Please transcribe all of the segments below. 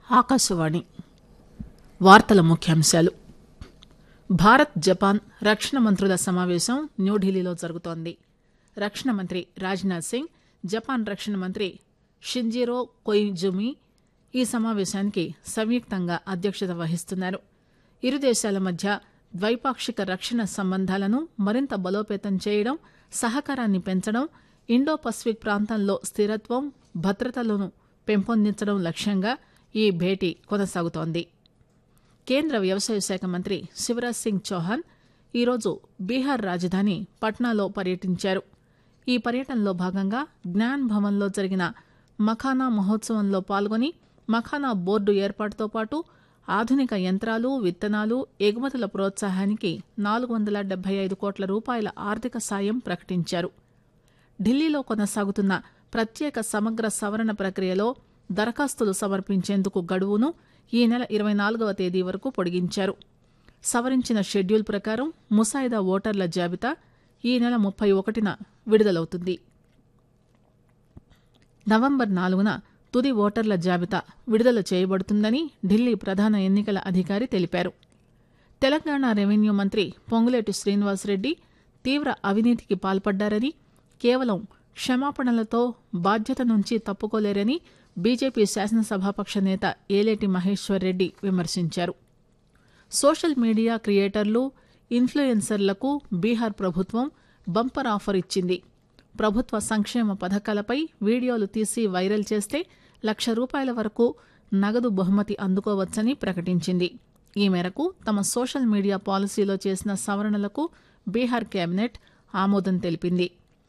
ఆకాశవాణి వార్తల ముఖ్యాంశాలు భారత్ జపాన్ రక్షణ మంత్రుల సమావేశం న్యూఢిల్లీలో జరుగుతోంది రక్షణ మంత్రి రాజ్నాథ్ సింగ్ జపాన్ రక్షణ మంత్రి షింజిరో కొయిజుమి ఈ సమావేశానికి సంయుక్తంగా అధ్యక్షత వహిస్తున్నారు ఇరు దేశాల మధ్య ద్వైపాక్షిక రక్షణ సంబంధాలను మరింత బలోపేతం చేయడం సహకారాన్ని పెంచడం ఇండో పసిఫిక్ ప్రాంతంలో స్థిరత్వం భద్రతలను పెంపొందించడం లక్ష్యంగా ఈ భేటీ కొనసాగుతోంది కేంద్ర వ్యవసాయ శాఖ మంత్రి శివరాజ్ సింగ్ చౌహాన్ ఈరోజు బీహార్ రాజధాని పట్నాలో పర్యటించారు ఈ పర్యటనలో భాగంగా జ్ఞాన్ భవన్లో జరిగిన మఖానా మహోత్సవంలో పాల్గొని మఖానా బోర్డు ఏర్పాటుతో పాటు ఆధునిక యంత్రాలు విత్తనాలు ఎగుమతుల ప్రోత్సాహానికి నాలుగు వందల డెబ్బై ఐదు కోట్ల రూపాయల ఆర్థిక సాయం ప్రకటించారు ఢిల్లీలో కొనసాగుతున్న ప్రత్యేక సమగ్ర సవరణ ప్రక్రియలో దరఖాస్తులు సమర్పించేందుకు గడువును ఈ నెల ఇరవై నాలుగవ తేదీ వరకు పొడిగించారు సవరించిన షెడ్యూల్ ప్రకారం ముసాయిదా ఓటర్ల జాబితా ఈ నెల ముప్పై ఒకటిన విడుదలవుతుంది నవంబర్ నాలుగున తుది ఓటర్ల జాబితా విడుదల చేయబడుతుందని ఢిల్లీ ప్రధాన ఎన్నికల అధికారి తెలిపారు తెలంగాణ రెవెన్యూ మంత్రి పొంగులేటి శ్రీనివాసరెడ్డి తీవ్ర అవినీతికి పాల్పడ్డారని కేవలం క్షమాపణలతో బాధ్యత నుంచి తప్పుకోలేరని బీజేపీ శాసనసభాపక్ష నేత ఏలేటి మహేశ్వర్ రెడ్డి విమర్శించారు సోషల్ మీడియా క్రియేటర్లు ఇన్ఫ్లుయెన్సర్లకు బీహార్ ప్రభుత్వం బంపర్ ఆఫర్ ఇచ్చింది ప్రభుత్వ సంక్షేమ పథకాలపై వీడియోలు తీసి వైరల్ చేస్తే లక్ష రూపాయల వరకు నగదు బహుమతి అందుకోవచ్చని ప్రకటించింది ఈ మేరకు తమ సోషల్ మీడియా పాలసీలో చేసిన సవరణలకు బీహార్ కేబినెట్ ఆమోదం తెలిపింది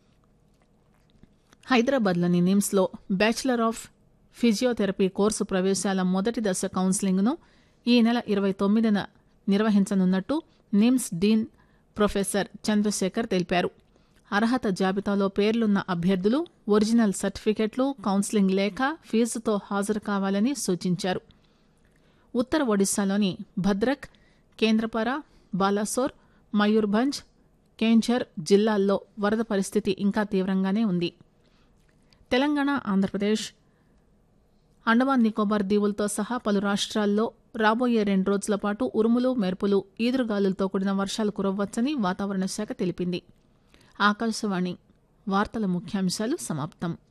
హైదరాబాద్లోని నిమ్స్లో బ్యాచిలర్ ఆఫ్ ఫిజియోథెరపీ కోర్సు ప్రవేశాల మొదటి దశ కౌన్సిలింగ్ను ఈ నెల ఇరవై తొమ్మిదిన నిర్వహించనున్నట్టు నిమ్స్ డీన్ ప్రొఫెసర్ చంద్రశేఖర్ తెలిపారు అర్హత జాబితాలో పేర్లున్న అభ్యర్థులు ఒరిజినల్ సర్టిఫికెట్లు కౌన్సిలింగ్ లేఖ ఫీజుతో హాజరు కావాలని సూచించారు ఉత్తర ఒడిశాలోని భద్రక్ కేంద్రపార బాలాసోర్ మయూర్భంజ్ కేంఝర్ జిల్లాల్లో వరద పరిస్థితి ఇంకా తీవ్రంగానే ఉంది తెలంగాణ ఆంధ్రప్రదేశ్ అండమాన్ నికోబార్ దీవులతో సహా పలు రాష్ట్రాల్లో రాబోయే రెండు రోజుల పాటు ఉరుములు మెరుపులు ఈదురుగాలులతో కూడిన వర్షాలు కురవ్వచ్చని వాతావరణ శాఖ తెలిపింది ఆకాశవాణి వార్తల ముఖ్యాంశాలు సమాప్తం